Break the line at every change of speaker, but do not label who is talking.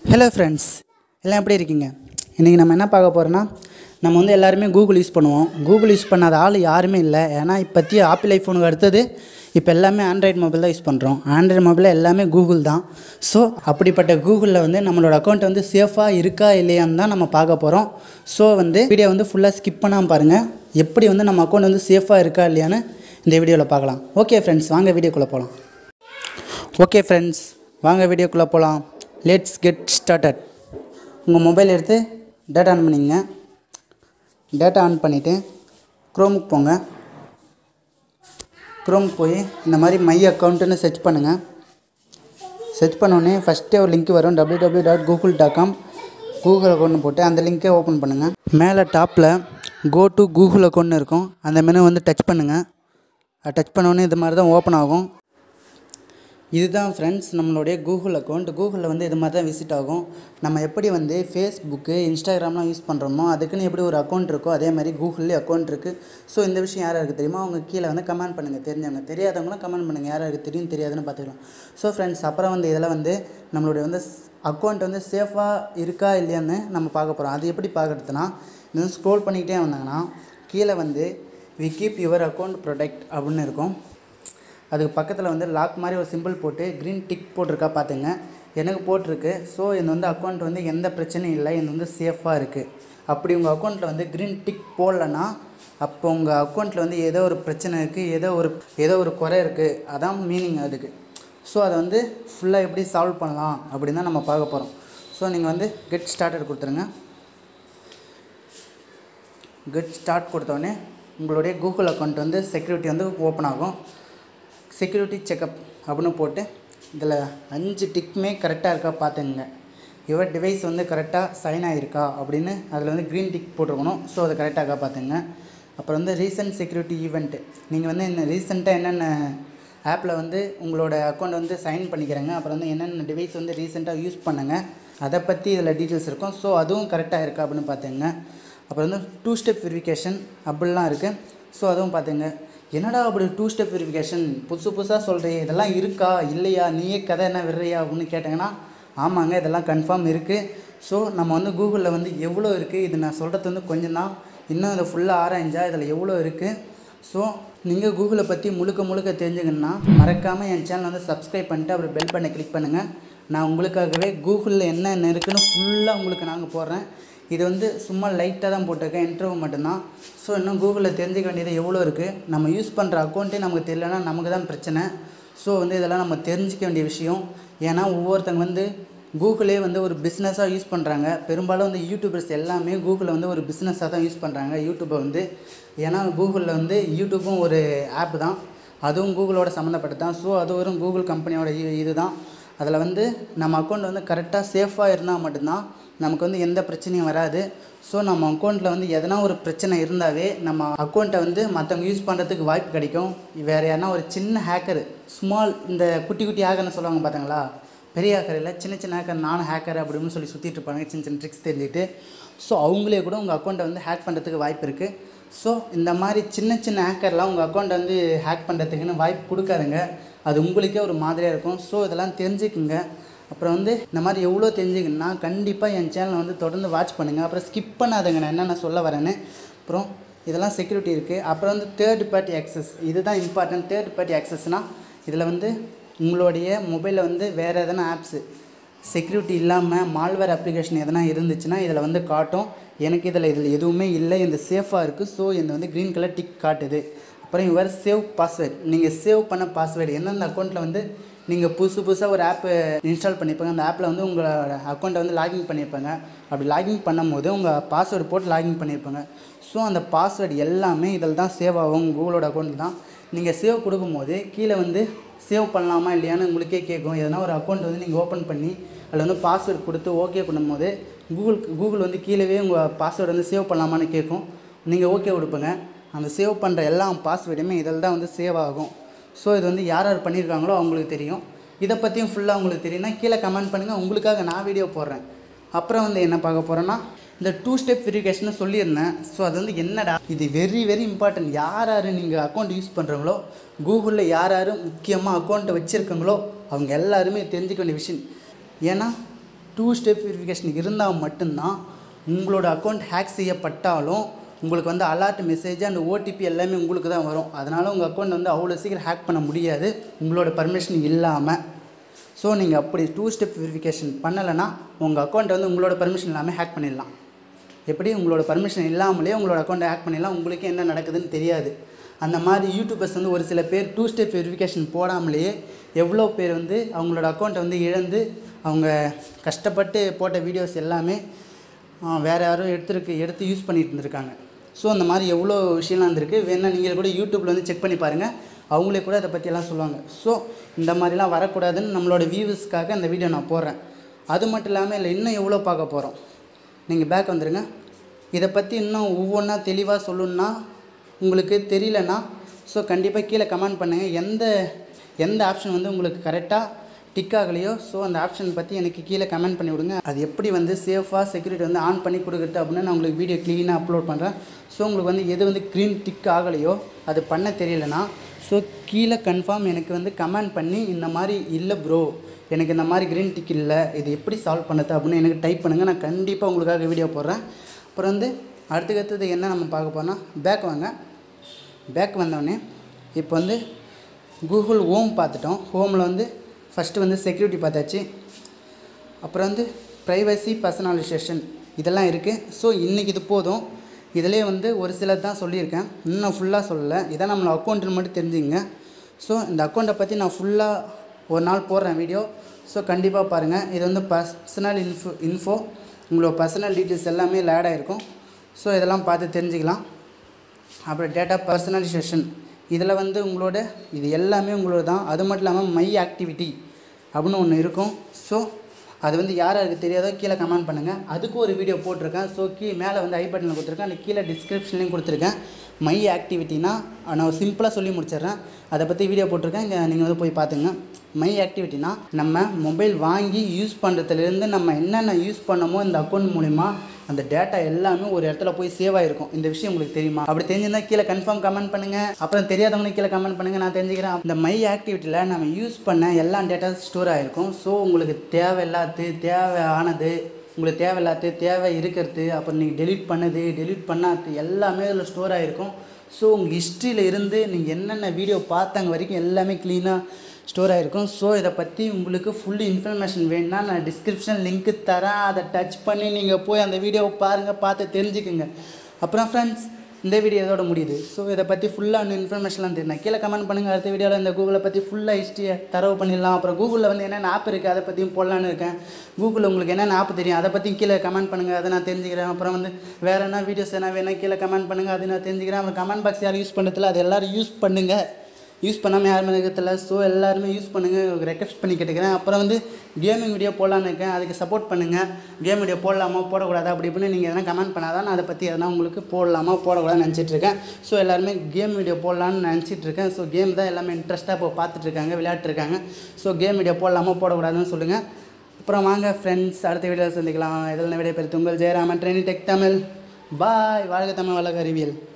hello friends எல்லாம் எப்படி இருக்கீங்க இன்றைக்கி நம்ம என்ன பார்க்க போகிறோன்னா நம்ம வந்து எல்லாருமே கூகுள் யூஸ் பண்ணுவோம் கூகுள் யூஸ் பண்ணாத ஆள் யாருமே இல்லை ஏன்னா இப்போத்தி ஆப்பிள் ஐஃபோனுக்கு அடுத்தது இப்போ எல்லாமே ஆண்ட்ராய்டு மொபைல் தான் யூஸ் பண்ணுறோம் ஆண்ட்ராய்டு மொபைலில் எல்லாமே கூகுள் தான் ஸோ அப்படிப்பட்ட கூகுளில் வந்து நம்மளோட அக்கௌண்ட் வந்து சேஃபாக இருக்கா இல்லையான்னு தான் நம்ம பார்க்க போகிறோம் ஸோ வந்து வீடியோ வந்து ஃபுல்லாக ஸ்கிப் பண்ணாமல் பாருங்கள் எப்படி வந்து நம்ம அக்கௌண்ட் வந்து சேஃபாக இருக்கா இல்லையான்னு இந்த வீடியோவில் பார்க்கலாம் ஓகே ஃப்ரெண்ட்ஸ் வாங்க வீடியோக்குள்ளே போகலாம் ஓகே ஃப்ரெண்ட்ஸ் வாங்க வீடியோக்குள்ளே போகலாம் லெட்ஸ் கெட் ஸ்டார்டட் உங்கள் மொபைல் எடுத்து டேட்டா ஆன் பண்ணிங்க டேட்டா ஆன் பண்ணிவிட்டு க்ரோமுக்கு போங்க க்ரோமுக்கு போய் இந்த மாதிரி மை அக்கௌண்ட்டுன்னு சர்ச் பண்ணுங்கள் சர்ச் பண்ணோடனே ஃபஸ்ட்டே ஒரு லிங்க் வரும் W W dot Google dot com Google account போட்டு அந்த லிங்க்கை ஓப்பன் பண்ணுங்கள் மேலே டாப்பில் கோ டு கூகுள் அக்கௌண்ட்னு இருக்கும் அந்த மெனு வந்து டச் பண்ணுங்கள் அது டச் பண்ணோடனே இது மாதிரி தான் ஓப்பன் ஆகும் இதுதான் ஃப்ரெண்ட்ஸ் நம்மளுடைய கூகுள் அக்கௌண்ட் கூகுளில் வந்து இது மாதிரி தான் விசிட் ஆகும் நம்ம எப்படி வந்து ஃபேஸ்புக்கு இன்ஸ்டாகிராம்லாம் யூஸ் பண்ணுறோமோ அதுக்குன்னு எப்படி ஒரு அக்கௌண்ட் இருக்கோ அதே மாதிரி கூகுள்லேயே அக்கௌண்ட் இருக்குது ஸோ இந்த விஷயம் யார் யாருக்கு தெரியுமோ அவங்க கீழே வந்து கமெண்ட் பண்ணுங்கள் தெரிஞ்சவங்க தெரியாதவங்களும் கமெண்ட் பண்ணுங்கள் யார் யாருக்கு தெரியும் தெரியாதுன்னு பார்த்துக்கலாம் ஸோ ஃப்ரெண்ட்ஸ் அப்புறம் வந்து இதில் வந்து நம்மளுடைய வந்து அக்கௌண்ட் வந்து சேஃபாக இருக்கா இல்லையான்னு நம்ம பார்க்க போகிறோம் அது எப்படி பார்க்குறதுனா இது வந்து ஸ்க்ரோல் பண்ணிக்கிட்டே வந்தாங்கன்னா கீழே வந்து we keep your account protect அப்படின்னு இருக்கும் அதுக்கு பக்கத்தில் வந்து லாக் மாதிரி ஒரு சிம்பிள் போட்டு க்ரீன் டிக் போட்டிருக்கா பார்த்துங்க எனக்கு போட்டிருக்கு ஸோ இது வந்து அக்கௌண்ட் வந்து எந்த பிரச்சனையும் இல்லை இது வந்து சேஃபாக இருக்குது அப்படி உங்கள் அக்கௌண்ட்டில் வந்து க்ரீன் டிக் போடலன்னா அப்போ உங்கள் அக்கௌண்ட்டில் வந்து ஏதோ ஒரு பிரச்சனை இருக்குது ஏதோ ஒரு ஏதோ ஒரு குறை இருக்குது அதான் மீனிங் அதுக்கு ஸோ அதை வந்து ஃபுல்லாக எப்படி சால்வ் பண்ணலாம் அப்படின்னு தான் நம்ம பார்க்க போகிறோம் ஸோ நீங்கள் வந்து கெட் ஸ்டார்டட் கொடுத்துருங்க கெட் ஸ்டார்ட் கொடுத்தோடனே உங்களுடைய கூகுள் அக்கௌண்ட் வந்து செக்யூரிட்டி வந்து ஓப்பன் ஆகும் செக்யூரிட்டி செக்கப் அப்படின்னு போட்டு இதில் அஞ்சு டிக்குமே கரெக்டாக இருக்கா பார்த்துங்க யுவர் டிவைஸ் வந்து கரெக்டாக சைன் ஆகிருக்கா அப்படின்னு அதில் வந்து க்ரீன் டிக் போட்டிருக்கணும் ஸோ அது கரெக்டாக இருக்கா பார்த்துங்க அப்புறம் வந்து ரீசன்ட் செக்யூரிட்டி ஈவெண்ட்டு நீங்கள் வந்து என்ன ரீசெண்டாக என்னென்ன ஆப்பில் வந்து உங்களோட அக்கௌண்ட் வந்து சைன் பண்ணிக்கிறேங்க அப்புறம் வந்து என்னென்ன டிவைஸ் வந்து ரீசெண்டாக யூஸ் பண்ணுங்க அதை பற்றி இதில் டீட்டெயில்ஸ் இருக்கும் ஸோ அதுவும் கரெக்டாக இருக்கா அப்படின்னு பார்த்துங்க அப்புறம் வந்து டூ ஸ்டெப் வெரிஃபிகேஷன் அப்படிலாம் இருக்குது ஸோ அதுவும் பார்த்துங்க என்னடா அப்படி டூ ஸ்டெப் வெரிஃபிகேஷன் புதுசு புதுசாக சொல்கிறீங்க இதெல்லாம் இருக்கா இல்லையா நீயே கதை என்ன விடுறியா அப்படின்னு கேட்டிங்கன்னா ஆமாங்க இதெல்லாம் கன்ஃபார்ம் இருக்குது ஸோ நம்ம வந்து கூகுளில் வந்து எவ்வளோ இருக்குது இது நான் சொல்கிறது வந்து கொஞ்சம் தான் இன்னும் இதை ஃபுல்லாக ஆராய்ஞ்சா இதில் எவ்வளோ இருக்குது ஸோ நீங்கள் கூகுளை பற்றி முழுக்க முழுக்க தெரிஞ்சுக்கணுன்னா மறக்காமல் என் சேனல் வந்து சப்ஸ்கிரைப் பண்ணிட்டு அப்புறம் பெல் பண்ணை கிளிக் பண்ணுங்கள் நான் உங்களுக்காகவே கூகுளில் என்னென்ன இருக்குன்னு ஃபுல்லாக உங்களுக்கு நாங்கள் போடுறேன் இது வந்து சும்மா லைட்டாக தான் போட்டிருக்கேன் இன்டர்வியூ மட்டும்தான் ஸோ இன்னும் கூகுளில் தெரிஞ்சுக்க வேண்டியது எவ்வளோ இருக்குது நம்ம யூஸ் பண்ணுற அக்கௌண்ட்டே நமக்கு தெரியலனா நமக்கு தான் பிரச்சனை ஸோ வந்து இதெல்லாம் நம்ம தெரிஞ்சிக்க வேண்டிய விஷயம் ஏன்னா ஒவ்வொருத்தங்க வந்து கூகுளே வந்து ஒரு பிஸ்னஸாக யூஸ் பண்ணுறாங்க பெரும்பாலும் வந்து யூடியூபர்ஸ் எல்லாமே கூகுளை வந்து ஒரு பிஸ்னஸாக தான் யூஸ் பண்ணுறாங்க யூடியூப்பை வந்து ஏன்னா கூகுளில் வந்து யூடியூப்பும் ஒரு ஆப் தான் அதுவும் கூகுளோட சம்மந்தப்பட்டது தான் ஸோ அது ஒரு கூகுள் கம்பெனியோட இது தான் அதில் வந்து நம்ம அக்கௌண்ட் வந்து கரெக்டாக சேஃபாக இருந்தால் மட்டும்தான் நமக்கு வந்து எந்த பிரச்சனையும் வராது ஸோ நம்ம அக்கௌண்ட்டில் வந்து எதனா ஒரு பிரச்சனை இருந்தாவே நம்ம அக்கௌண்ட்டை வந்து மற்றவங்க யூஸ் பண்ணுறதுக்கு வாய்ப்பு கிடைக்கும் வேறு யாருனா ஒரு சின்ன ஹேக்கர் ஸ்மால் இந்த குட்டி குட்டி ஹேக்கர்னு சொல்லுவாங்க பார்த்தீங்களா பெரிய ஹேக்கர் இல்லை சின்ன சின்ன ஹேக்கர் நான் ஹேக்கர் அப்படின்னு சொல்லி சுற்றிட்டு இருப்பாங்க சின்ன சின்ன ட்ரிக்ஸ் தெரிஞ்சுட்டு ஸோ அவங்களே கூட உங்கள் அக்கௌண்ட்டை வந்து ஹேக் பண்ணுறதுக்கு வாய்ப்பு இருக்குது ஸோ இந்த மாதிரி சின்ன சின்ன ஹேக்கர்லாம் உங்கள் அக்கௌண்ட்டை வந்து ஹேக் பண்ணுறதுக்குன்னு வாய்ப்பு கொடுக்காதுங்க அது உங்களுக்கே ஒரு மாதிரியாக இருக்கும் ஸோ இதெல்லாம் தெரிஞ்சுக்குங்க அப்புறம் வந்து இந்த மாதிரி எவ்வளோ தெரிஞ்சுக்கணுன்னா கண்டிப்பாக என் சேனலை வந்து தொடர்ந்து வாட்ச் பண்ணுங்கள் அப்புறம் ஸ்கிப் பண்ணாதுங்க நான் என்னென்ன சொல்ல வரேன்னு அப்புறம் இதெல்லாம் செக்யூரிட்டி இருக்குது அப்புறம் வந்து தேர்ட் பார்ட்டி ஆக்சஸ் இதுதான் இம்பார்ட்டன்ட் தேர்ட் பார்ட்டி ஆக்சஸ்னால் இதில் வந்து உங்களுடைய மொபைலில் வந்து வேறு எதனா ஆப்ஸு செக்யூரிட்டி இல்லாமல் மால்வேர் அப்ளிகேஷன் எதனா இருந்துச்சுன்னா இதில் வந்து காட்டும் எனக்கு இதில் இதில் எதுவுமே இல்லை இந்த சேஃபாக இருக்குது ஸோ இந்த வந்து க்ரீன் கலர் டிக் காட்டுது அப்புறம் இவர் சேவ் பாஸ்வேர்ட் நீங்கள் சேவ் பண்ண பாஸ்வேர்டு எந்தெந்த அக்கௌண்ட்டில் வந்து நீங்கள் புதுசு புதுசாக ஒரு ஆப்பு இன்ஸ்டால் பண்ணியிருப்பாங்க அந்த ஆப்பில் வந்து உங்களோட அக்கௌண்ட்டை வந்து லாகின் பண்ணியிருப்பாங்க அப்படி லாகின் பண்ணும்போது உங்கள் பாஸ்வேர்டு போட்டு லாகின் பண்ணியிருப்பாங்க ஸோ அந்த பாஸ்வேர்டு எல்லாமே இதில் தான் சேவ் ஆகும் கூகுளோட அக்கௌண்ட் தான் நீங்கள் சேவ் கொடுக்கும்போது கீழே வந்து சேவ் பண்ணலாமா இல்லையான்னு உங்களுக்கே கேட்கும் எதனா ஒரு அக்கௌண்ட் வந்து நீங்கள் ஓப்பன் பண்ணி அதில் வந்து பாஸ்வேர்டு கொடுத்து ஓகே பண்ணும்போது கூகுள் கூகுள் வந்து கீழவே உங்கள் பாஸ்வேர்டு வந்து சேவ் பண்ணலாமான்னு கேட்கும் நீங்கள் ஓகே கொடுப்பீங்க அந்த சேவ் பண்ணுற எல்லா பாஸ்வேர்டுமே இதில் தான் வந்து சேவ் ஆகும் ஸோ இது வந்து யார் யார் பண்ணியிருக்காங்களோ அவங்களுக்கு தெரியும் இதை பற்றியும் ஃபுல்லாக உங்களுக்கு தெரியும்னா கீழே கமெண்ட் பண்ணுங்கள் உங்களுக்காக நான் வீடியோ போடுறேன் அப்புறம் வந்து என்ன பார்க்க போகிறேன்னா இந்த டூ ஸ்டெப் வெரிஃபிகேஷன் சொல்லியிருந்தேன் ஸோ அது வந்து என்னடா இது வெரி வெரி இம்பார்ட்டன்ட் யார் யார் நீங்கள் அக்கௌண்ட் யூஸ் பண்ணுறவங்களோ கூகுளில் யார் யார் முக்கியமாக அக்கௌண்ட்டை வச்சுருக்கீங்களோ அவங்க எல்லாருமே தெரிஞ்சுக்க வேண்டிய விஷயம் ஏன்னா டூ ஸ்டெப் வெரிஃபிகேஷன் இருந்தால் மட்டும்தான் உங்களோட அக்கௌண்ட் ஹேக் செய்யப்பட்டாலும் உங்களுக்கு வந்து அலர்ட் மெசேஜ் அண்ட் ஓடிபி எல்லாமே உங்களுக்கு தான் வரும் அதனால் உங்கள் அக்கௌண்ட் வந்து அவ்வளோ சீக்கிரம் ஹேக் பண்ண முடியாது உங்களோட பர்மிஷன் இல்லாமல் ஸோ நீங்கள் அப்படி டூ ஸ்டெப் வெரிஃபிகேஷன் பண்ணலைன்னா உங்கள் அக்கௌண்ட்டை வந்து உங்களோட பர்மிஷன் இல்லாமல் ஹேக் பண்ணிடலாம் எப்படி உங்களோட பர்மிஷன் இல்லாமலே உங்களோட அக்கௌண்ட்டை ஹேக் பண்ணிடலாம் உங்களுக்கு என்ன நடக்குதுன்னு தெரியாது அந்த மாதிரி யூடியூபர்ஸ் வந்து ஒரு சில பேர் டூ ஸ்டெப் வெரிஃபிகேஷன் போடாமலேயே எவ்வளோ பேர் வந்து அவங்களோட அக்கௌண்ட்டை வந்து இழந்து அவங்க கஷ்டப்பட்டு போட்ட வீடியோஸ் எல்லாமே ஆ, வேறு யாரும் எடுத்துருக்கு எடுத்து யூஸ் பண்ணிட்டு இருந்திருக்காங்க ஸோ அந்த மாதிரி எவ்வளோ விஷயம்லாம் இருந்திருக்கு வேணால் நீங்கள் கூட யூடியூப்பில் வந்து செக் பண்ணி பாருங்கள் அவங்களே கூட அதை பற்றியெல்லாம் சொல்லுவாங்க ஸோ இந்த மாதிரிலாம் வரக்கூடாதுன்னு நம்மளோட வியூவர்ஸ்க்காக இந்த வீடியோ நான் போடுறேன் அது மட்டும் இல்லாமல் இல்லை இன்னும் எவ்வளோ பார்க்க போகிறோம் நீங்கள் பேக் வந்துடுங்க இதை பற்றி இன்னும் ஒவ்வொன்றா தெளிவாக சொல்லணுன்னா உங்களுக்கு தெரியலனா ஸோ கண்டிப்பாக கீழே கமெண்ட் பண்ணுங்கள் எந்த எந்த ஆப்ஷன் வந்து உங்களுக்கு கரெக்டாக டிக் ஆகலையோ ஸோ அந்த ஆப்ஷன் பற்றி எனக்கு கீழே கமெண்ட் பண்ணி விடுங்க அது எப்படி வந்து சேஃபாக செக்யூரிட்டி வந்து ஆன் பண்ணி கொடுக்குறது அப்படின்னு நான் உங்களுக்கு வீடியோ க்ளீனாக அப்லோட் பண்ணுறேன் ஸோ உங்களுக்கு வந்து எது வந்து க்ரீன் டிக் ஆகலையோ அது பண்ண தெரியலனா ஸோ கீழே கன்ஃபார்ம் எனக்கு வந்து கமெண்ட் பண்ணி இந்த மாதிரி இல்லை ப்ரோ எனக்கு இந்த மாதிரி க்ரீன் டிக் இல்லை இது எப்படி சால்வ் பண்ணுறது அப்படின்னு எனக்கு டைப் பண்ணுங்கள் நான் கண்டிப்பாக உங்களுக்காக வீடியோ போடுறேன் அப்புறம் வந்து அடுத்தடுத்தது என்ன நம்ம பார்க்க போறோம்னா பேக் வாங்க பேக் வந்தோடனே இப்போ வந்து கூகுள் ஹோம் பார்த்துட்டோம் ஹோமில் வந்து ஃபஸ்ட்டு வந்து செக்யூரிட்டி பார்த்தாச்சு அப்புறம் வந்து ப்ரைவசி பர்சனலைசேஷன் இதெல்லாம் இருக்குது ஸோ இன்றைக்கி இது போதும் இதிலே வந்து ஒரு சிலர் தான் சொல்லியிருக்கேன் இன்னும் ஃபுல்லாக சொல்லலை இதான் நம்மளை அக்கௌண்ட்டுன்னு மட்டும் தெரிஞ்சுங்க ஸோ இந்த அக்கௌண்ட்டை பற்றி நான் ஃபுல்லாக ஒரு நாள் போடுறேன் வீடியோ ஸோ கண்டிப்பாக பாருங்கள் இது வந்து பர்சனல் இன்ஃபோ இன்ஃபோ உங்களோட பர்சனல் டீட்டெயில்ஸ் எல்லாமே இதில் ஆட் ஆகிருக்கும் ஸோ இதெல்லாம் பார்த்து தெரிஞ்சுக்கலாம் அப்புறம் டேட்டா பர்சனலைசேஷன் இதில் வந்து உங்களோட இது எல்லாமே உங்களோட தான் அது மட்டும் இல்லாமல் மை ஆக்டிவிட்டி அப்படின்னு ஒன்று இருக்கும் ஸோ அது வந்து யார் யாருக்கு தெரியாதோ கீழே கமெண்ட் பண்ணுங்கள் அதுக்கு ஒரு வீடியோ போட்டிருக்கேன் ஸோ கீழே மேலே வந்து ஐ பட்டனில் கொடுத்துருக்கேன் அந்த கீழே டிஸ்கிரிப்ஷன்லையும் கொடுத்துருக்கேன் மை ஆக்டிவிட்டினா நான் சிம்பிளாக சொல்லி முடிச்சிடுறேன் அதை பற்றி வீடியோ போட்டிருக்கேன் இங்கே நீங்கள் வந்து போய் பார்த்துங்க மை ஆக்டிவிட்டினா நம்ம மொபைல் வாங்கி யூஸ் பண்ணுறதுலேருந்து நம்ம என்னென்ன யூஸ் பண்ணமோ இந்த அக்கௌண்ட் மூலிமா அந்த டேட்டா எல்லாமே ஒரு இடத்துல போய் சேவ் ஆகிருக்கும் இந்த விஷயம் உங்களுக்கு தெரியுமா அப்படி தெரிஞ்சிருந்தா கீழே கன்ஃபார்ம் கமெண்ட் பண்ணுங்கள் அப்புறம் தெரியாதவங்க கீழே கமெண்ட் பண்ணுங்கள் நான் தெரிஞ்சுக்கிறேன் இந்த மை ஆக்டிவிட்டியில் நம்ம யூஸ் பண்ண எல்லா டேட்டா ஸ்டோர் ஆகிருக்கும் ஸோ உங்களுக்கு தேவையில்லாது தேவையானது உங்களுக்கு தேவையில்லாது தேவை இருக்கிறது அப்புறம் நீங்கள் டெலீட் பண்ணது டெலீட் பண்ணாது எல்லாமே அதில் ஸ்டோர் ஆகிருக்கும் ஸோ உங்கள் ஹிஸ்ட்ரியில் இருந்து நீங்கள் என்னென்ன வீடியோ பார்த்தாங்க வரைக்கும் எல்லாமே க்ளீனாக ஸ்டோர் ஆகிருக்கும் ஸோ இதை பற்றி உங்களுக்கு ஃபுல் இன்ஃபர்மேஷன் வேணும்னா நான் டிஸ்கிரிப்ஷன் லிங்க்கு தரேன் அதை டச் பண்ணி நீங்கள் போய் அந்த வீடியோவை பாருங்கள் பார்த்து தெரிஞ்சுக்குங்க அப்புறம் ஃப்ரெண்ட்ஸ் இந்த வீடியோ இதோட முடியுது ஸோ இதை பற்றி ஃபுல்லாக இன்னும் இன்ஃபர்மேஷன்லாம் தெரியும் கீழே கமெண்ட் பண்ணுங்கள் அடுத்த வீடியோவில் இந்த கூகுளை பற்றி ஃபுல்லாக ஹிஸ்ட்ரியை தரவு பண்ணிடலாம் அப்புறம் கூகுளில் வந்து என்னென்ன ஆப் இருக்குது அதை பற்றியும் போடலான்னு இருக்கேன் கூகுளில் உங்களுக்கு என்னென்ன ஆப் தெரியும் அதை பற்றியும் கீழே கமெண்ட் பண்ணுங்கள் அதை நான் தெரிஞ்சுக்கிறேன் அப்புறம் வந்து வேறு என்ன வீடியோஸ் என்ன வேணால் கீழே கமெண்ட் பண்ணுங்கள் அதை நான் தெரிஞ்சுக்கிறேன் அப்புறம் கமெண்ட் பாக்ஸ் யாரும் யூஸ் பண்ணுறதில்ல அது எல்லோரும் யூஸ் பண்ணுங்கள் யூஸ் பண்ணாமல் யாருமே இருக்கிறதில்ல ஸோ எல்லாருமே யூஸ் பண்ணுங்கள் ரெக்வஸ்ட் பண்ணி கேட்டுக்கிறேன் அப்புறம் வந்து கேமிங் வீடியோ போடலான்னு இருக்கேன் அதுக்கு சப்போர்ட் பண்ணுங்கள் கேம் வீடியோ போடலாமா போடக்கூடாதா அப்படி இப்படின்னு நீங்கள் எதனா கமெண்ட் பண்ணாதான் நான் அதை பற்றி எதனா உங்களுக்கு போடலாமா போடக்கூடாதுன்னு நினச்சிட்டு இருக்கேன் ஸோ எல்லாருமே கேம் வீடியோ போடலான்னு நினச்சிட்டு இருக்கேன் ஸோ கேம் தான் எல்லாமே இன்ட்ரெஸ்ட்டாக இப்போ பார்த்துட்டு இருக்காங்க விளையாட்டுருக்காங்க ஸோ கேம் வீடியோ போடலாமா போடக்கூடாதுன்னு சொல்லுங்கள் அப்புறம் வாங்க ஃப்ரெண்ட்ஸ் அடுத்த வீடியோவில் சந்திக்கலாம் இதில் விடைபெறுத்து உங்கள் Jayaraman trainee tech Tamil bye வாழ்க தமிழ் வழக்கு அறிவியல்